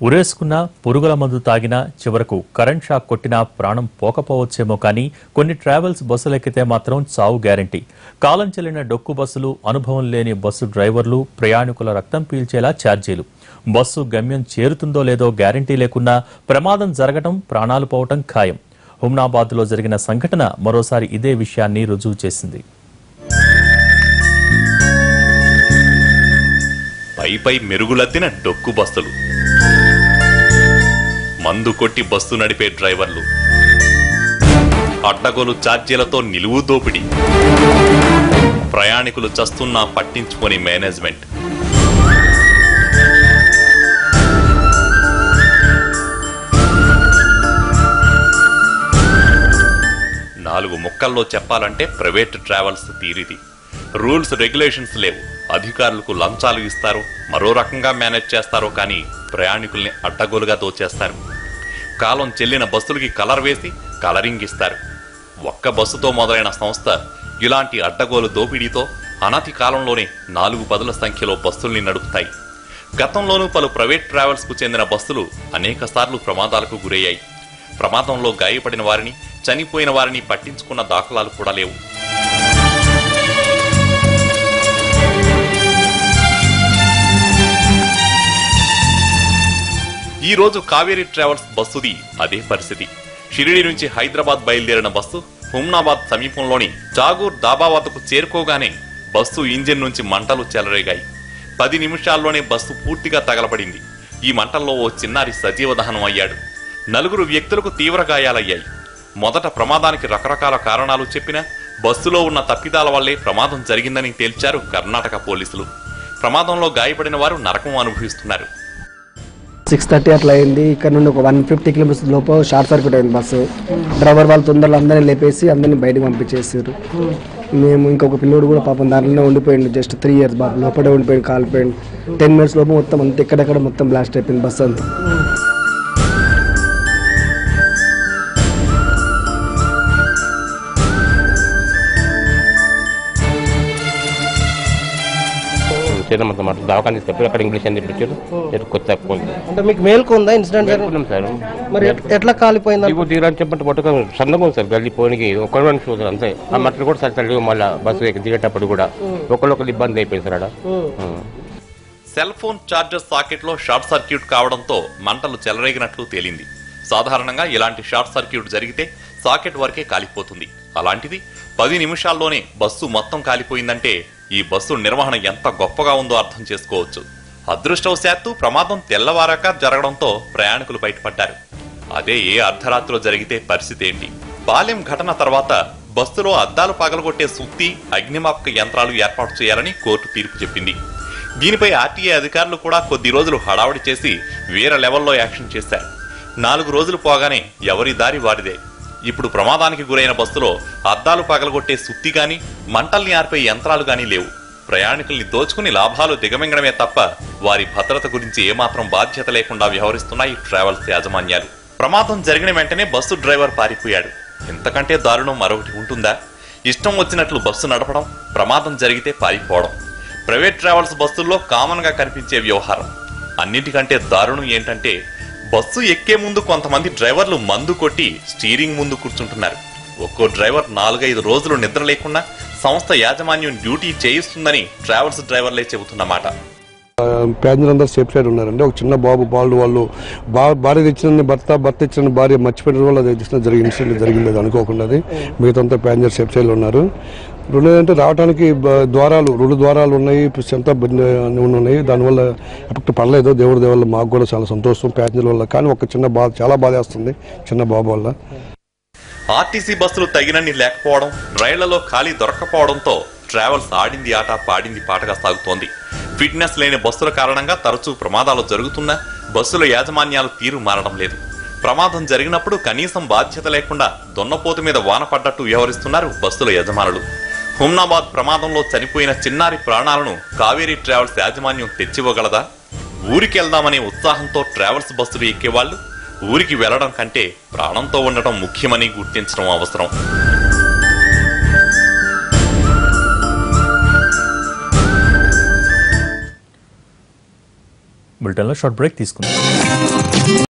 ఉరేసుకున్నా పురుగుల మందు తాగినా చివరకు కరెంట్ షాక్ కొట్టినా ప్రాణం పోకపోవచ్చేమో కానీ కొన్ని ట్రావెల్స్ బస్సులు ఎక్కితే మాత్రం చావు గ్యారంటీ కాలం చెల్లిన డొక్కు బస్సులు అనుభవం లేని బస్సు డ్రైవర్లు ప్రయాణికుల రక్తం పీల్చేలా ఛార్జీలు బస్సు గమ్యం చేరుతుందో లేదో గ్యారంటీ లేకున్నా ప్రమాదం జరగటం ప్రాణాలు పోవటం ఖాయం హుమ్నాబాద్లో జరిగిన సంఘటన మరోసారి ఇదే విషయాన్ని రుజువు చేసింది పై పై మెరుగులద్దిన డొక్కు బస్సులు మందు కొట్టి బస్సు నడిపే డ్రైవర్లు అడ్డగోలు ఛార్జీలతో నిలువు దోపిడీ ప్రయాణికులు చస్తున్నా పట్టించుకొని మేనేజ్మెంట్ నాలుగు ముక్కల్లో చెప్పాలంటే ప్రైవేట్ ట్రావెల్స్ తీరిది రూల్స్ రెగ్యులేషన్స్ లేవు అధికారులకు లంచాలు ఇస్తారు మరో రకంగా మేనేజ్ చేస్తారో కానీ ప్రయాణికుల్ని అడ్డగోలుగా దోచేస్తారు కాలం చెల్లిన బస్సులకి కలర్ వేసి కలరింగ్ ఇస్తారు ఒక్క బస్సుతో మొదలైన సంస్థ ఇలాంటి అడ్డగోలు దోపిడీతో అనతి కాలంలోనే నాలుగు పదుల సంఖ్యలో బస్సుల్ని నడుపుతాయి గతంలోనూ పలు ప్రైవేట్ ట్రావెల్స్కు చెందిన బస్సులు అనేక సార్లు ప్రమాదాలకు గురయ్యాయి ప్రమాదంలో గాయపడిన వారిని చనిపోయిన వారిని పట్టించుకున్న దాఖలాలు కూడా లేవు ఈ రోజు కావేరీ ట్రావెల్స్ బస్సుది అదే పరిస్థితి షిరిడి నుంచి హైదరాబాద్ బయలుదేరిన బస్సు హుమ్నాబాద్ సమీపంలోని చాగూర్ దాబా వద్దకు చేరుకోగానే బస్సు ఇంజిన్ నుంచి మంటలు చెలరేగాయి పది నిమిషాల్లోనే బస్సు పూర్తిగా తగలబడింది ఈ మంటల్లో ఓ చిన్నారి సజీవ దహనం అయ్యాడు నలుగురు వ్యక్తులకు తీవ్ర గాయాలయ్యాయి మొదట ప్రమాదానికి రకరకాల కారణాలు చెప్పినా బస్సులో ఉన్న తప్పిదాల వల్లే ప్రమాదం జరిగిందని తేల్చారు కర్ణాటక పోలీసులు ప్రమాదంలో గాయపడిన వారు నరకం అనుభవిస్తున్నారు సిక్స్ థర్టీ అట్లా అయింది ఇక్కడ నుండి ఒక వన్ ఫిఫ్టీ కిలోమీటర్స్ లోపు షార్ట్ సర్క్యూట్ అయింది బస్సు డ్రైవర్ వాళ్ళు తొందరలో అందరినీ లేపేసి అందరినీ బయటకు పంపించేసారు మేము ఇంకొక పిల్లోడు కూడా పాపం దాంట్లోనే ఉండిపోయింది జస్ట్ త్రీ ఇయర్స్ బాబు లోపలే ఉండిపోయింది కాలిపోయింది టెన్ మినిట్స్ లోపు మొత్తం అంత ఎక్కడెక్కడ మొత్తం బ్లాస్ట్ అయిపోయింది బస్సు అంతా చేయడం అంత మాట దవాఖాన తీసుకెళ్ళి అక్కడ ఇంగ్లీష్ అని చెప్పించారు ఇది కొత్త పోయింది అంటే మీకు మేల్కు ఉందా ఇన్సిడెంట్ జరిగి అనుకున్నాం సార్ మరి ఎట్- ఎట్లా కాలిపోయింది దిగు దిగని చెప్పంటే పట్టుకొని సన్నగా ఉంది సార్ గల్లీ పోయినకి ఒకరి మనిషి చూసారు అంతే ఆ మట్టలు కూడా సరి సరిగా మళ్ళీ బస్సు ఎక్కి దిగేటప్పుడు కూడా ఒకళ్ళొకరు ఇబ్బంది అయిపోయింది సార్ ఆడ ఉం. సెల్ ఫోన్ చార్జర్ సాకెట్ లో షార్ట్ సర్క్యూట్ కావడంతో మంటలు చెలరేగినట్లు తేలింది సాధారణంగా ఇలాంటి షార్ట్ సర్క్యూట్ జరిగితే సాకెట్ వరకే కాలిపోతుంది అలాంటిది పది నిమిషాల్లోనే బస్సు మొత్తం కాలిపోయిందంటే ఈ బస్సు నిర్వహణ ఎంత గొప్పగా ఉందో అర్థం చేసుకోవచ్చు అదృష్టవశాత్తు ప్రమాదం తెల్లవారాక జరగడంతో ప్రయాణికులు బయటపడ్డారు అదే ఏ అర్ధరాత్రిలో జరిగితే పరిస్థితి ఏంటి బాల్యం ఘటన తర్వాత బస్సులో అద్దాలు పగలగొట్టే సుత్తి అగ్నిమాపక యంత్రాలు ఏర్పాటు చేయాలని కోర్టు తీర్పు చెప్పింది దీనిపై ఆర్టీఏ అధికారులు కూడా కొద్ది రోజులు హడావుడి చేసి వేరే లెవెల్లో యాక్షన్ చేశారు నాలుగు రోజులు పోగానే ఎవరి దారి వారిదే ఇప్పుడు ప్రమాదానికి గురైన బస్సులో అద్దాలు పగలగొట్టే సుత్తి గాని మంటల్ని ఆర్పే యంత్రాలు గాని లేవు ప్రయాణికుల్ని దోచుకుని లాభాలు దిగమింగడమే తప్ప వారి భద్రత గురించి ఏమాత్రం బాధ్యత లేకుండా వ్యవహరిస్తున్నాయి ట్రావెల్స్ యాజమాన్యాలు ప్రమాదం జరిగిన వెంటనే బస్సు డ్రైవర్ పారిపోయాడు ఇంతకంటే దారుణం మరొకటి ఉంటుందా ఇష్టం వచ్చినట్లు బస్సు నడపడం ప్రమాదం జరిగితే పారిపోవడం ప్రైవేట్ ట్రావెల్స్ బస్సుల్లో కామన్ గా కనిపించే వ్యవహారం అన్నిటికంటే దారుణం ఏంటంటే బస్సు ఎక్కే ముందు కొంతమంది డ్రైవర్లు మందు కొట్టి స్టీరింగ్ ముందు కూర్చుంటున్నారు ఒక్కో డ్రైవర్ నాలుగైదు రోజులు నిద్ర లేకుండా సంస్థ యాజమాన్యం డ్యూటీ చేయిస్తుందని ట్రావెల్స్ డ్రైవర్లే చెబుతున్నమాట ప్యాసింజర్ అందరూ సేఫ్ సైడ్ ఉన్నారండి ఒక చిన్న బాబు బాలు వాళ్ళు బా భార్య తెచ్చిన భర్త భర్త ఇచ్చిన భార్య మర్చిపోయిన వల్ల అది తెచ్చిన జరిగిన ఇన్సిడెంట్ జరిగింది అది అనుకోకుండా అది మిగతా ప్యాసింజర్ సేఫ్ సైడ్లో ఉన్నారు రెండు ఏంటంటే రావడానికి బ- ద్వారాలు రెండు ద్వారాలు ఉన్నాయి ప్లస్ ఎంత బండి అన్నీ ఉన్నాయి దానివల్ల ఎఫెక్ట్ పడలేదు దేవుడి దేవల్ల మాకు కూడా చాలా సంతోషం ప్యాసింజర్ వల్ల కానీ ఒక చిన్న బాధ చాలా బాధ వేస్తుంది చిన్న బాబు వల్ల ఆర్టీసీ బస్సులు తగినన్ని లేకపోవడం రైళ్లలో ఖాళీ దొరక్కపోవడంతో ట్రావెల్స్ ఆడింది ఆట పాడింది పాటగా సాగుతోంది ఫిట్నెస్ లేని బస్సుల కారణంగా తరచూ ప్రమాదాలు జరుగుతున్నా బస్సుల యాజమాన్యాలు తీరు మారడం లేదు ప్రమాదం జరిగినప్పుడు కనీసం బాధ్యత లేకుండా దున్నపోతు మీద వాన పడ్డట్టు వ్యవహరిస్తున్నారు బస్సుల యజమానులు హుమ్నాబాద్ ప్రమాదంలో చనిపోయిన చిన్నారి ప్రాణాలను కావేరీ ట్రావెల్స్ యాజమాన్యం తెచ్చివ్వగలదా ఊరికి వెళ్దామనే ఉత్సాహంతో ట్రావెల్స్ బస్సులు ఎక్కేవాళ్లు ఊరికి వెళ్లడం కంటే ప్రాణంతో ఉండటం ముఖ్యమని గుర్తించడం అవసరం బులెటిన్లో షార్ట్ బ్రేక్ తీసుకుందాం